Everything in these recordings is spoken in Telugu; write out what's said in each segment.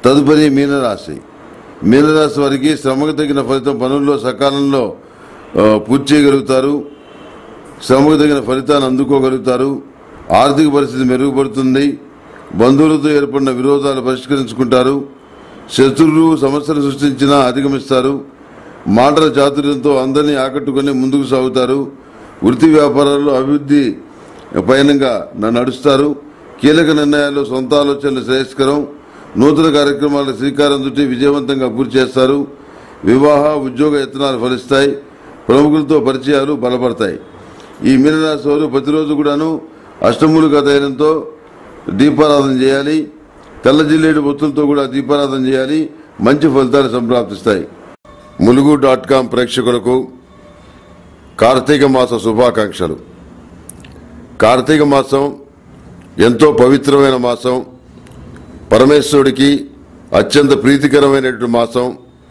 తదుపరి మీనరాశి మీనరాశి వారికి శ్రమకు తగిన ఫలితం పనుల్లో సకాలంలో ఆ, పూర్తి చేయగలుగుతారు శ్రమకు తగిన ఫలితాన్ని అందుకోగలుగుతారు ఆర్థిక పరిస్థితి మెరుగుపడుతుంది బంధువులతో ఏర్పడిన విరోధాలు పరిష్కరించుకుంటారు శత్రువులు సమస్యలు సృష్టించినా అధిగమిస్తారు మాటల చాతుర్యంతో అందరినీ ఆకట్టుకుని ముందుకు సాగుతారు వృత్తి వ్యాపారాల్లో అభివృద్ధి పయనంగా న- నడుస్తారు కీలక నిర్ణయాల్లో సొంత ఆలోచనలు శ్రేయస్కరం నూతన కార్యక్రమాలకు శ్రీకారం చుట్టి విజయవంతంగా పూర్తి చేస్తారు వివాహ ఉద్యోగ యత్నాలు ఫలిస్తాయి ప్రముఖులతో పరిచయాలు బలపడతాయి ఈ మీనరాశి వారు ప్రతిరోజు కూడాను అష్టములుగా ధైర్యంతో దీపారాధన చేయాలి తెల్ల జిల్లేడు ఒత్తులతో కూడా దీపారాధన చేయాలి మంచి ఫలితాలు సంప్రాప్తిస్తాయి ములుగు డాట్ కాం ప్రేక్షకులకు కార్తీక మాస శుభాకాంక్షలు కార్తీక మాసం ఎంతో పవిత్రమైన మాసం పరమేశ్వరుడికి అత్యంత ప్రీతికరమైనటువంటి మాసం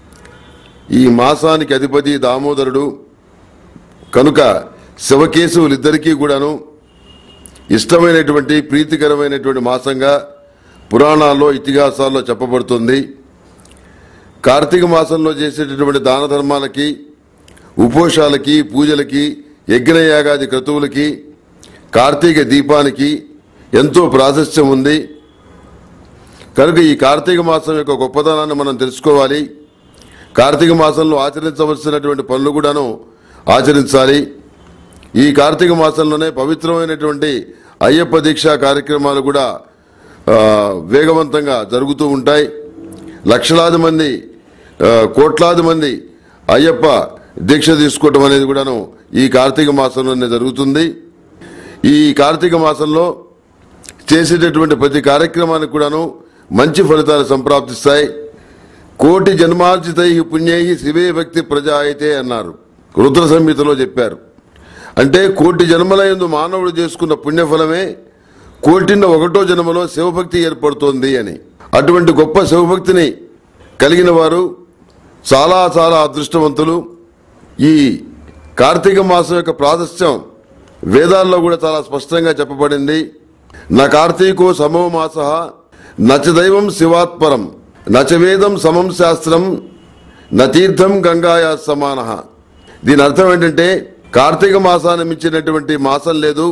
ఈ మాసానికి అధిపతి దామోదరుడు కనుక శివకేశవులిద్దరికీ కూడాను ఇష్టమైనటువంటి ప్రీతికరమైనటువంటి మాసంగా పురాణాల్లో ఇతిహాసాల్లో చెప్పబడుతుంది కార్తీక మాసంలో చేసేటటువంటి దాన ధర్మాలకి ఉపోషాలకి పూజలకి యజ్ఞయాగాది క్రతువులకి కార్తీక దీపానికి ఎంతో ప్రాశస్త్యం ఉంది కనుక ఈ కార్తీక మాసం యొక్క గొప్పతనాన్ని మనం తెలుసుకోవాలి కార్తీక మాసంలో ఆచరించవలసినటువంటి పనులు కూడాను ఆచరించాలి ఈ కార్తీక మాసంలోనే పవిత్రమైనటువంటి అయ్యప్ప దీక్ష కార్యక్రమాలు కూడా ఆ, వేగవంతంగా జరుగుతూ ఉంటాయి లక్షలాది మంది ఆ, కోట్లాది మంది అయ్యప్ప దీక్ష తీసుకోవటం అనేది కూడాను ఈ కార్తీక మాసంలోనే జరుగుతుంది ఈ కార్తీక మాసంలో చేసేటటువంటి ప్రతి కార్యక్రమానికి కూడాను మంచి ఫలితాలు సంప్రాప్తిస్తాయి కోటి జన్మార్జితై పుణ్యై శివే భక్తి ప్రజాయితే అన్నారు రుద్ర సంహితలో చెప్పారు అంటే కోటి జన్మల యందు మానవుడు చేసుకున్న పుణ్యఫలమే కోటిన్న ఒకటో జన్మలో శివభక్తి ఏర్పడుతోంది అని అటువంటి గొప్ప శివభక్తిని కలిగిన వారు చాలా చాలా అదృష్టవంతులు ఈ కార్తీక మాసం యొక్క ప్రాశస్త్యం వేదాల్లో కూడా చాలా స్పష్టంగా చెప్పబడింది నా కార్తీకో సమో మాస నచ దైవం శివాత్పరం నచ వేదం సమం శాస్త్రం న తీర్థం గంగాయా సమాన దీని అర్థం ఏంటంటే కార్తీక మాసాన్ని మించినటువంటి మాసం లేదు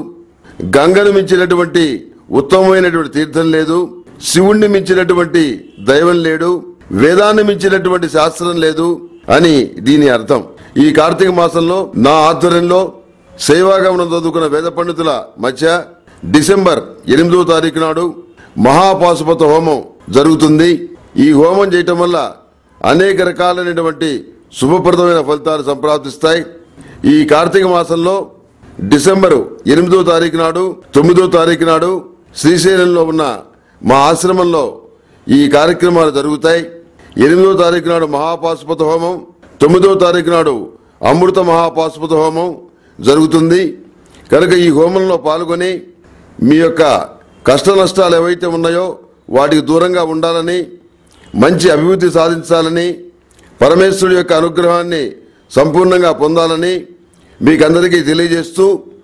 గంగను మించినటువంటి ఉత్తమమైనటువంటి తీర్థం లేదు శివుణ్ణి మించినటువంటి దైవం లేడు వేదాన్ని మించినటువంటి శాస్త్రం లేదు అని దీని అర్థం ఈ కార్తీక మాసంలో నా ఆధ్వర్యంలో సేవాగమనం చదువుకున్న వేద పండితుల మధ్య డిసెంబర్ ఎనిమిదో తారీఖు నాడు మహాపాశుపత హోమం జరుగుతుంది ఈ హోమం చేయటం వల్ల అనేక రకాలైనటువంటి శుభప్రదమైన ఫలితాలు సంప్రాప్తిస్తాయి ఈ కార్తీక మాసంలో డిసెంబరు ఎనిమిదో తారీఖు నాడు తొమ్మిదో తారీఖు నాడు శ్రీశైలంలో ఉన్న మా ఆశ్రమంలో ఈ కార్యక్రమాలు జరుగుతాయి ఎనిమిదో తారీఖు నాడు మహాపాశుపత హోమం తొమ్మిదో తారీఖు నాడు అమృత మహాపాశుపత హోమం జరుగుతుంది కనుక ఈ హోమంలో పాల్గొని మీ యొక్క కష్ట నష్టాలు ఏవైతే ఉన్నాయో వాటికి దూరంగా ఉండాలని మంచి అభివృద్ధి సాధించాలని పరమేశ్వరుడి యొక్క అనుగ్రహాన్ని సంపూర్ణంగా పొందాలని మీకందరికీ తెలియజేస్తూ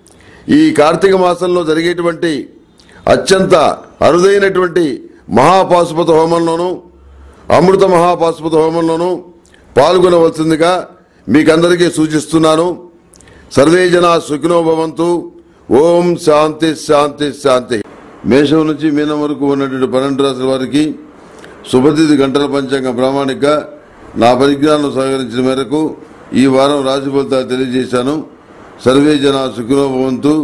ఈ కార్తీక మాసంలో జరిగేటువంటి అత్యంత అరుదైనటువంటి మహాపాశుపత హోమంలోనూ అమృత మహాపాశుపత హోమంలోనూ పాల్గొనవలసిందిగా మీకందరికీ సూచిస్తున్నాను సర్వే జనా సుఖినో భవంతు ఓం శాంతి శాంతి శాంతి మేషం నుంచి మీనం వరకు ఉన్నటువంటి పన్నెండు రాసుల వారికి శుభతిథి గంటల పంచాంగ ప్రామాణిక నా పరిజ్ఞానం సహకరించిన మేరకు ఈ వారం రాశి ఫలితాలు తెలియజేశాను సర్వే జనా సుఖినో భవంతు